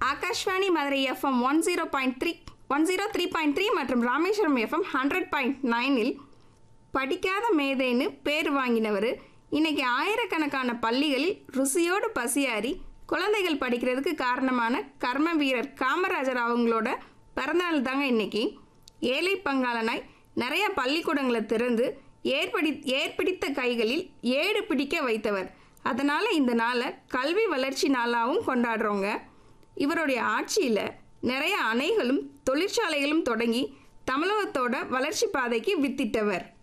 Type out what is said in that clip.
Akashvani Madurai FM one zero point three one zero three point three மற்றும் Rameswaram FM hundred point நைனில் படிக்காத மேதைன்னு பேர் வாங்கினவர் இன்னைக்கு ஆயிரக்கணக்கான பள்ளிகளில் ருசியோடு பசியாரி குழந்தைகள் படிக்கிறதுக்கு காரணமான கர்ம வீரர் காமராஜர் அவங்களோட பிறந்தநாள் தாங்க இன்னைக்கு ஏழை பங்காளனாய் நிறைய பள்ளிக்கூடங்களை திறந்து ஏற்படி ஏற்பிடித்த கைகளில் ஏடு பிடிக்க வைத்தவர் அதனால் இந்த நாளை கல்வி வளர்ச்சி நாளாகவும் கொண்டாடுறோங்க இவருடைய ஆட்சியில் நிறைய அணைகளும் தொழிற்சாலைகளும் தொடங்கி தமிழகத்தோட வளர்ச்சி பாதைக்கு வித்திட்டவர்